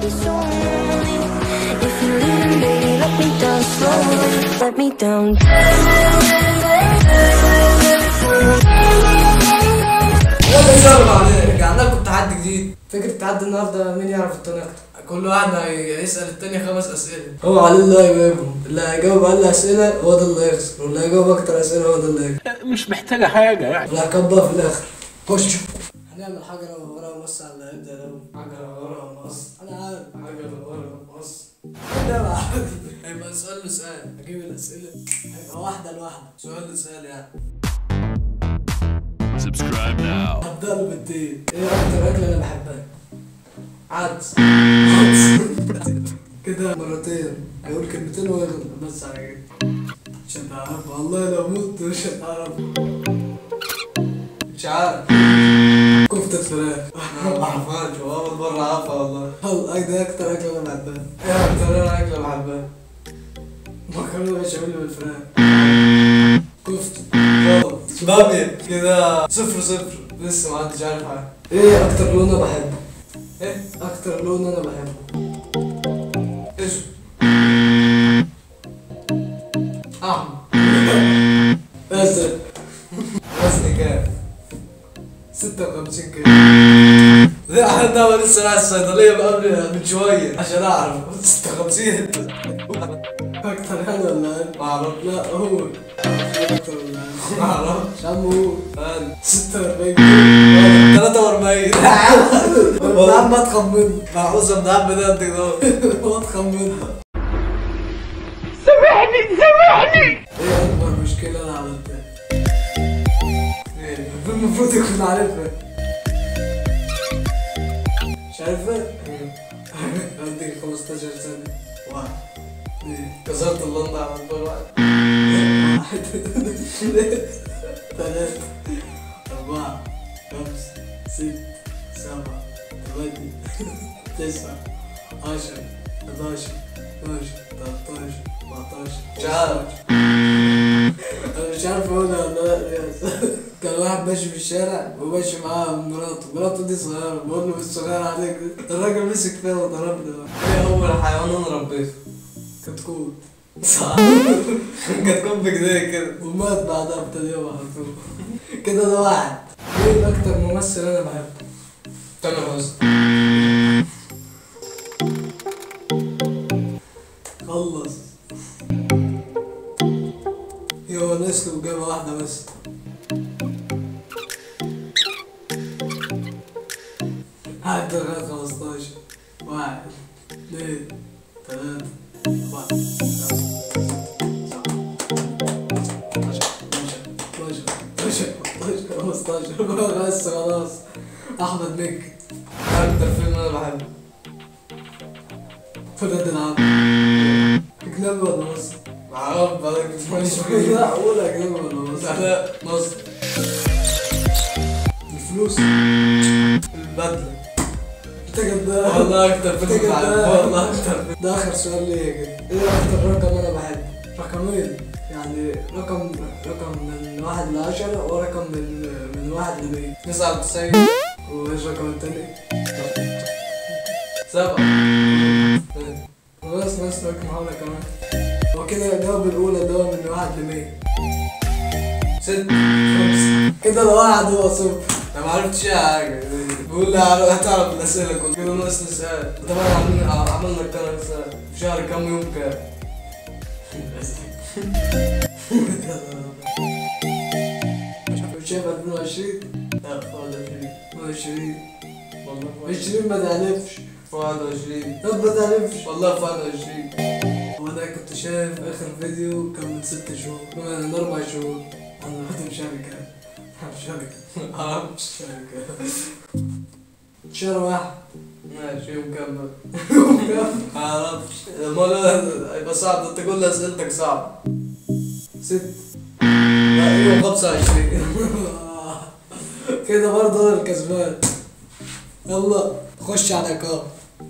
so lonely. If you're leaving, baby, let me down slowly. Let me down. يلا يلا بعدين رجعنا لكم تحدي جديد فكرة التحدي النهارده مين يعرف التاني اكتر كل واحد هيسأل التاني خمس أسئلة هو عليه الله يجاوبهم اللي هيجاوب أقل أسئلة هو ده اللي هيخسر واللي هيجاوب أكتر أسئلة هو ده اللي هيكسب مش محتاجة حاجة يعني الأرقام بقى في الآخر خش هنعمل حاجة لو ورا مقص على اللي هيبدأ الأول حاجة لو ورا مقص أنا عارف حاجة لو ورا مقص لا بقى هيبقى سؤال لسؤال أجيب الأسئلة هيبقى واحدة لواحدة سؤال لسؤال يعني Subscribe now. هبدأ له بالدين ايه اكتر اكلة انا بحبها عدس عدس كده مرتين هيقول كلمتين ويغلط بس على كده مش هتعرف والله لو مت مش هتعرف مش عارف كفتة فراخ ما اعرفهاش واول مرة اعرفها والله والله ده اكتر اكلة انا بحبها ايه اكتر انا اكلة بحبها مكرونة بشاميل بالفراخ كفتة غلط بامية كده صفر صفر لسه ما حدش عارف حاجة ايه اكتر لون انا بحبه ايه اكتر لون انا بحبه اسود احمر ازرق وزني كام 56 كيلو لا انا ده لسه رايح الصيدلية من قبل من شوية عشان اعرف 56 اكتر انا ولا انا؟ ما اعرف لا هو اكتر ولا انا؟ ما اعرفش عم هو انا 46 43 والله عم ما تخمن معوزة من عم ده انت كده ما تخمن سامحني سامحني ايه اكبر مشكلة انا عملتها؟ ايه المفروض يكون عارفها مش عارفها؟ عندك 15 سنة واحد اثنين كسرت اللندة عملت له واحد واحد اثنين ثلاثة أربعة خمسة ستة سبعة ثمانية تسعة عشرة 11 12 13 14 مش عارف انا مش عارف اقولها ولا لا كان واحد ماشي في الشارع وماشي معاه مراته مراته دي صغيرة بقول له مش صغيرة عليك الراجل مسك فيها وضربني ايه اول حيوان انا ربيته؟ كتكوت صح كتكوت بكده كده ومات بعدها بتاني يوم على طول كده ده واحد مين اكتر ممثل انا بحبه؟ تامر حسني خلص هو ناقص له إجابة واحدة بس عدى لغاية 15 واحد اثنين ثلاثة أربعة خمسة 15 بس خلاص أحمد مكي أكتر فيلم أنا بحبه فداد العم أجنبي ولا مصري؟ معرفش بالك مش لا أقول أجنبي ولا مصري؟ لا مصري الفلوس البدلة انت كداب والله اكتر فيلم بحبه والله اكتر فيلم ده اخر سؤال ليا كده ايه اكتر رقم انا بحبه؟ رقمين يعني رقم رقم من واحد لعشرة ورقم من من واحد لمية تسعة وتسعين وايش الرقم التاني؟ سبعة خلاص ناقص لك محاولة كمان هو كده جاوب الأولى اللي هو من واحد لمية ست خمسة كده ده واحد هو صفر انا ما عرفتش اي حاجة بقول لي هتعرف الأسئلة كلها كده ناقص لي سؤال طبعا عملنا عملنا كام سؤال في شهر كام يوم كام شايف 2020 لا 21 والله 20 ما تعرفش 21 طب ما تعرفش والله 21 هو انا كنت شايف اخر فيديو كان من ست شهور من اربع شهور انا رحت شهر كام؟ شهر كام؟ معرفش شهر كام شهر واحد ماشي يوم كام بقى؟ يوم كام؟ معرفش امال هيبقى صعب انت كل اسئلتك صعبة ست لا يوم 25 كده برضه انا الكسبان يلا خش على كام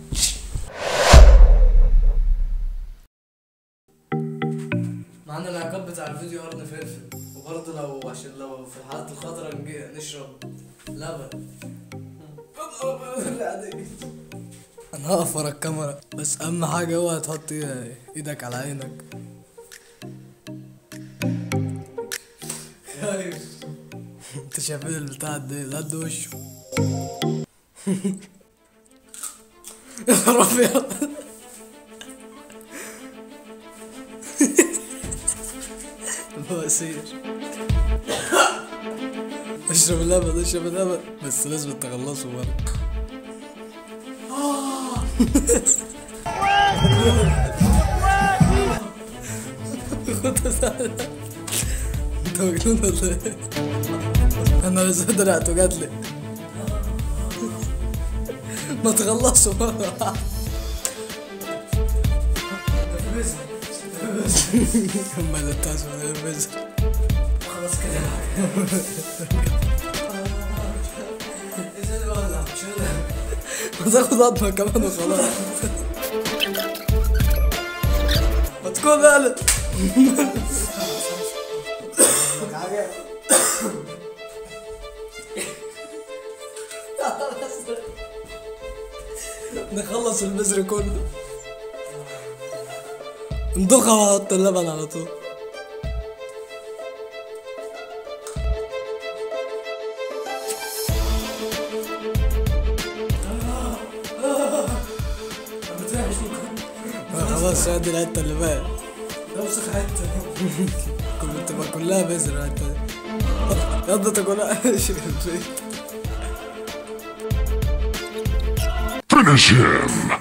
معانا العقاب بتاع الفيديو قرن فلفل وبرضه لو عشان لو في الحالات الخطرة نجي نشرب لبن العادية انا هقف ورا الكاميرا بس اهم حاجه اوعى تحط ايدك على عينك خايف انت شايفين البتاع ده قد وشه يا نهار ابيض بواسير اشرب اللبن اشرب اللبن بس لازم تخلصوا برضه خد سهلة. انت مجنون ولا ايه؟ انا لسه درعته جات لي ما تخلصوا مرة ما لتاش من البزر خلاص كده انزل ولا شو وتاخد عظمة كمان وخلاص ما تكون قالت حاجه نخلص البزر كله نضخها وحط اللبن على طول آه، خلاص هذه الحتة اللي بقى نوسخ حته كل تبقى كلها بزر الحتة دي يلا تاكلها Finish him!